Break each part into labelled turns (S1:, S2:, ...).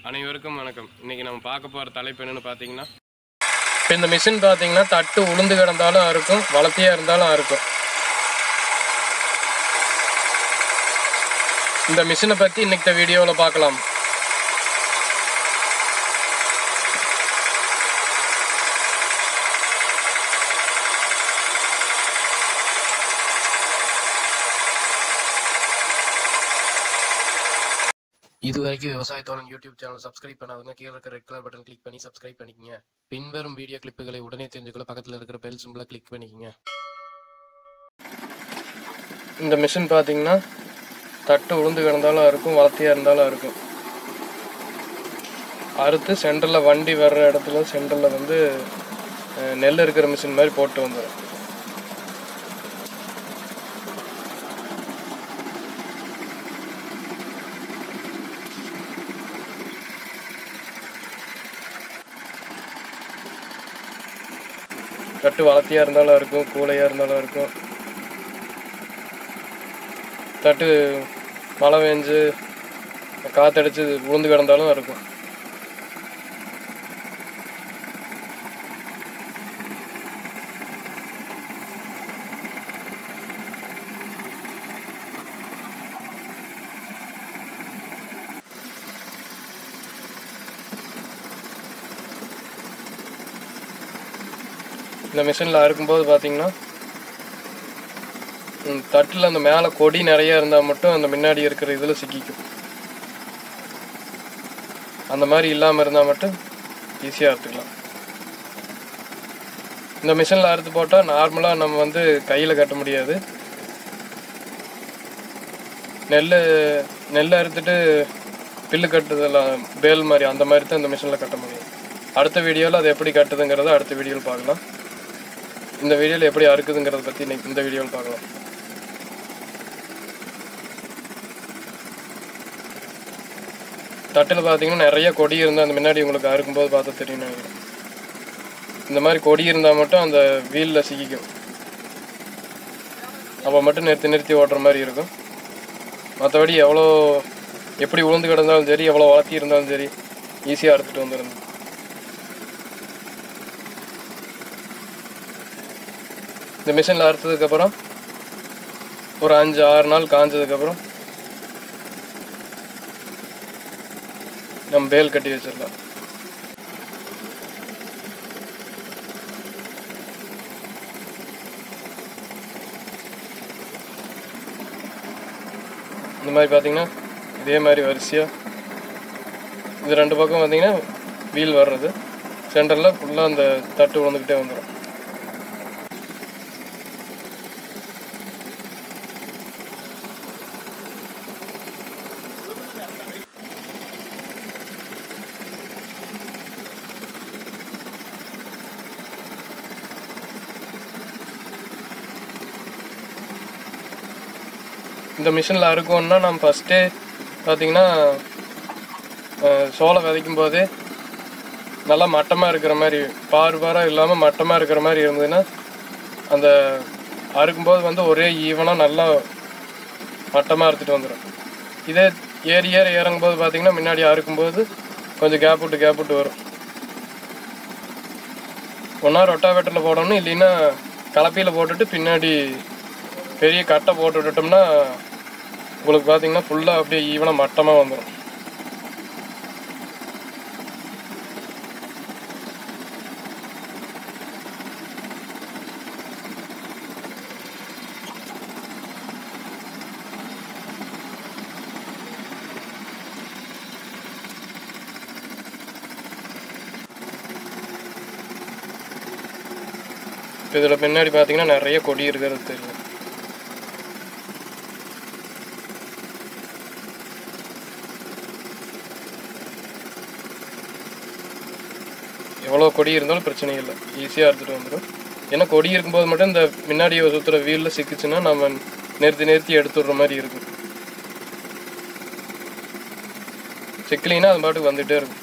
S1: அனைவருக்கும் வணக்கம் இன்னைக்கு நம்ம பார்க்க போகிற தலைப்பு என்னன்னு பார்த்தீங்கன்னா இப்போ இந்த மிஷின் பார்த்தீங்கன்னா தட்டு உளுந்து கிடந்தாலும் அறுக்கும் வளர்த்தியாக இருந்தாலும் அறுக்கும் இந்த மிஷினை பற்றி இன்னைக்கு வீடியோவில் பார்க்கலாம் இது வரைக்கும் விவசாயத்தோழன் யூடியூப் சேனல் சப்ஸ்கிரைப் பண்ணாதவங்க கீழே இருக்கிற ரெட் கலர் பட்டன் கிளிக் பண்ணி சப்ஸ்கிரைப் பண்ணிக்கங்க பின்வரும் வீடியோ கிளிப்புகளை உடனே தெரிஞ்சுக்கொள்ள பக்கத்தில் இருக்கிற பெல் சிம்பிளை கிளிக் பண்ணிக்கங்க இந்த மிஷின் பார்த்தீங்கன்னா தட்டு உளுந்து கிடந்தாலும் இருக்கும் வளர்த்தியாக இருந்தாலும் இருக்கும் அறுத்து சென்டரில் வண்டி வர்ற இடத்துல சென்டரில் வந்து அஹ், நெல் இருக்கிற மிஷின் மாதிரி போட்டு வந்துடும் தட்டு வளர்த்தியாக இருந்தாலும் இருக்கும் கூலையாக இருந்தாலும் இருக்கும் தட்டு மழை பெஞ்சு காற்றடிச்சு உளுந்து கிடந்தாலும் இருக்கும் இந்த மிஷினில் அறுக்கும்போது பார்த்தீங்கன்னா ம், தட்டில் அந்த மேலே கொடி நிறைய இருந்தால் மட்டும் அந்த முன்னாடி இருக்கிற இதில் சிக்கிக்கும் அந்த மாதிரி இல்லாமல் இருந்தால் மட்டும் ஈஸியாக அறுத்துக்கலாம் இந்த மிஷினில் அறுத்து போட்டால் நார்மலாக நம்ம வந்து கையில் கட்ட முடியாது நெல் நெல் அறுத்துட்டு பில்லு கட்டுதெல்லாம் பேல் மாதிரி அந்த மாதிரி தான் இந்த மிஷினில் கட்ட முடியும் அடுத்த வீடியோவில் அது எப்படி கட்டுதுங்கிறத அடுத்த வீடியோவில் பார்க்கலாம் இந்த வீடியோவில் எப்படி அறுக்குதுங்கிறத பற்றி இன்னைக்கு இந்த வீடியோவில் பார்க்கலாம் தட்டில் பார்த்தீங்கன்னா நிறைய கொடி இருந்தால் அந்த முன்னாடி உங்களுக்கு அறுக்கும்போது பார்த்தா தெரியும் நினைக்கிறேன் இந்த மாதிரி கொடி இருந்தால் மட்டும் அந்த வீலில் சிக்கிக்கும் அப்போ மட்டும் நிறுத்தி நிறுத்தி ஓட்டுற மாதிரி இருக்கும் மற்றபடி எவ்வளோ எப்படி உளுந்து கிடந்தாலும் சரி எவ்வளோ வளர்த்தி இருந்தாலும் சரி ஈஸியாக அறுத்துட்டு வந்துடும் இந்த மிஷினில் அறுத்ததுக்கப்புறம் ஒரு அஞ்சு ஆறு நாள் காஞ்சதுக்கப்புறம் நம்ம பேல் கட்டி வச்சிடலாம் இந்த மாதிரி பார்த்தீங்கன்னா இதே மாதிரி வரிசையாக இது ரெண்டு பக்கம் பார்த்தீங்கன்னா வீல் வர்றது சென்டரில் ஃபுல்லாக அந்த தட்டு விழுந்துக்கிட்டே வந்துடும் இந்த மிஷினில் அறுக்கணும்னா நம்ம ஃபஸ்ட்டே பார்த்தீங்கன்னா அஹ், சோளம் விதைக்கும் போதே நல்லா மட்டமாக இருக்கிற மாதிரி பாரு பாராக இல்லாமல் மட்டமாக இருக்கிற மாதிரி இருந்ததுன்னா அந்த அறுக்கும்போது வந்து ஒரே ஈவனாக நல்லா மட்டமாக அறுத்துட்டு வந்துடும் இதே ஏறி ஏறி இறங்கும்போது பார்த்தீங்கன்னா முன்னாடி அறுக்கும்போது கொஞ்சம் கேப் விட்டு கேப் விட்டு வரும் ஒன்றா ரொட்டாவேட்டரில் போடணும் இல்லைன்னா கலப்பையில் போட்டுட்டு பின்னாடி பெரிய கட்டை போட்டு விட்டுட்டோம்னா உங்களுக்கு பார்த்தீங்கன்னா ஃபுல்லாக அப்படியே ஈவனாக மட்டமாக வந்துடும் இதில் பின்னாடி பார்த்தீங்கன்னா நிறைய கொடி இருக்கிறது தெரியும் எவ்வளோ கொடி இருந்தாலும் பிரச்சனை இல்லை ஈஸியாக எடுத்துகிட்டு வந்துடும் ஏன்னா கொடி இருக்கும்போது மட்டும் இந்த முன்னாடி சுற்றுற வீலில் சிக்கிச்சுன்னா நம்ம நிறுத்தி நிறுத்தி எடுத்துடுற மாதிரி இருக்கும் சிக்கலினா அது பாட்டுக்கு வந்துகிட்டே இருக்கும்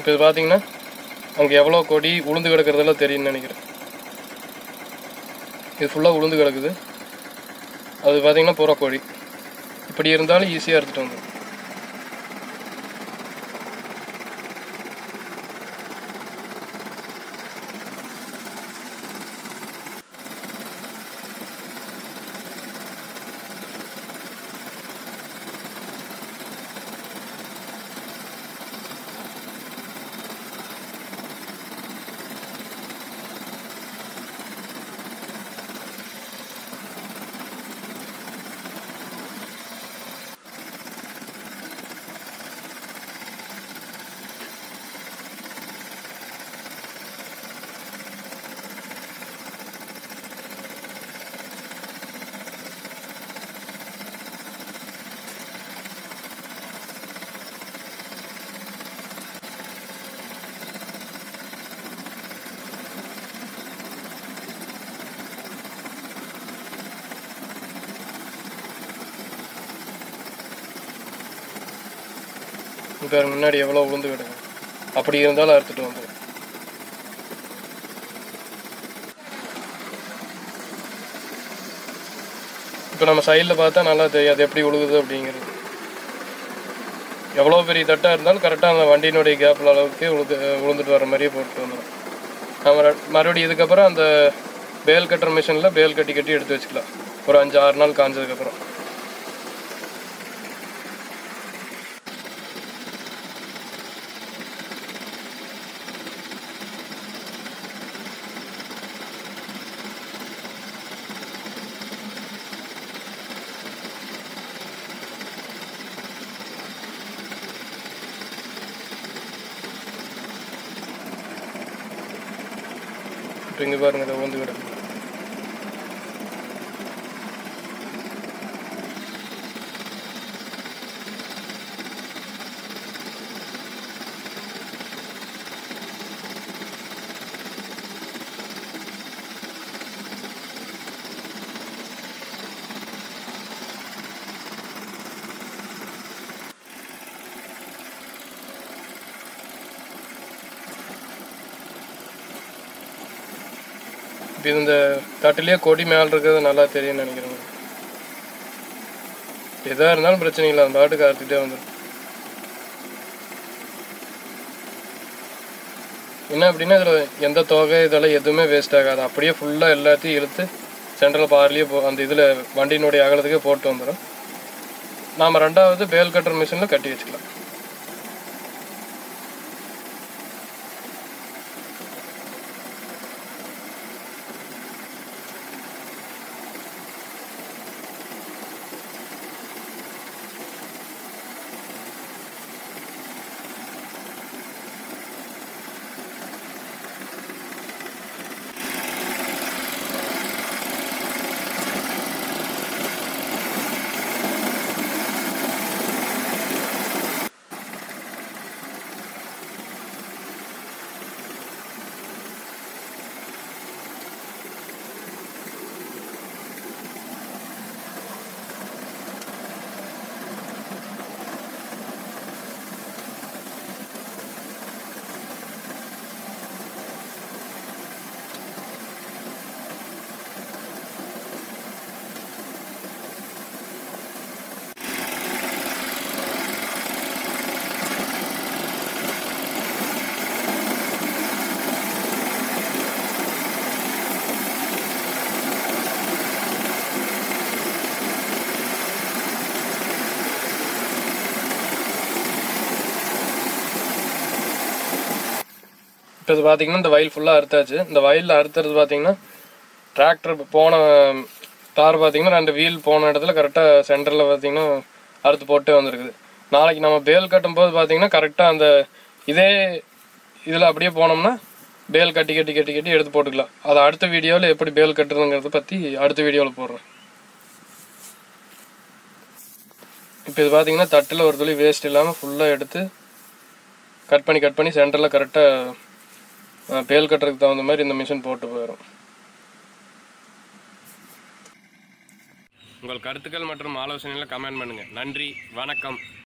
S1: இப்போ இது பார்த்தீங்கன்னா அங்கே எவ்வளோ கொடி உளுந்து கிடக்கிறதெல்லாம் தெரியும்னு நினைக்கிறேன் இது ஃபுல்லாக உளுந்து கிடக்குது அது பார்த்தீங்கன்னா பூரா கோழி இப்படி இருந்தாலும் ஈஸியாக எடுத்துகிட்டு வந்துடும் இப்போ முன்னாடி எவ்வளோ உளுந்து கிடக்கும் அப்படி இருந்தாலும் அறுத்துட்டு வந்துடும் இப்போ நம்ம சைடில் பார்த்தா நல்லா தெரியும் அது எப்படி உழுகுது அப்படிங்கிறது எவ்வளோ பெரிய தட்டாக இருந்தாலும் கரெக்டாக அந்த வண்டியினுடைய கேப்பில் அளவுக்கு உழுது உளுந்துட்டு வர மாதிரியே போட்டு வந்துடும் நம்ம ர- மறுபடியும் இதுக்கப்புறம் அந்த பேல் கட்டுற மிஷினில் பேல் கட்டி கட்டி எடுத்து வச்சுக்கலாம் ஒரு அஞ்சு ஆறு நாள் காஞ்சதுக்கப்புறம் இப்போ இங்கே பாருங்க இதை உளுந்து கிடக்கு இப்போ இது இந்த தட்டிலேயே கொடி மேலே இருக்கிறது நல்லா தெரியும்னு நினைக்கிறேன் எதாக இருந்தாலும் பிரச்சனை இல்லை அந்த பாட்டுக்கு அறுத்துட்டே வந்துடும் என்ன அப்படின்னா இதில் எந்த தொகை இதெல்லாம் எதுவுமே வேஸ்ட் ஆகாது அப்படியே ஃபுல்லாக எல்லாத்தையும் இழுத்து சென்ட்ரல் பார்லேயே போ அந்த இதில் வண்டியினுடைய அகலத்துக்கே போட்டு வந்துடும் நாம் ரெண்டாவது பேல் கட்டுற மிஷினில் கட்டி வச்சுக்கலாம் இப்போ இது பார்த்தீங்கன்னா இந்த வயல் ஃபுல்லாக அறுத்தாச்சு இந்த வயலில் அறுத்துறது பார்த்தீங்கன்னா டிராக்டர் போன தார் பார்த்தீங்கன்னா ரெண்டு வீல் போன இடத்துல கரெக்டாக சென்டரில் பார்த்தீங்கன்னா அறுத்து போட்டே வந்திருக்குது நாளைக்கு நம்ம பேல் கட்டும் போது பார்த்தீங்கன்னா கரெக்டாக அந்த இதே இதில் அப்படியே போனோம்னா பேல் கட்டி கட்டி கட்டி கட்டி எடுத்து போட்டுக்கலாம் அதை அடுத்த வீடியோவில் எப்படி பேல் கட்டுறதுங்கிறத பற்றி அடுத்த வீடியோவில் போடுறேன் இப்போ இது பார்த்தீங்கன்னா தட்டில் ஒரு துளி வேஸ்ட் இல்லாமல் ஃபுல்லாக எடுத்து கட் பண்ணி கட் பண்ணி சென்டரில் கரெக்டாக பேல் கட்டுறதுக்கு தகுந்த மாதிரி இந்த மிஷின் போட்டு போயிடும் உங்கள் கருத்துக்கள் மற்றும் ஆலோசனைகளை கமெண்ட் பண்ணுங்கள் நன்றி வணக்கம்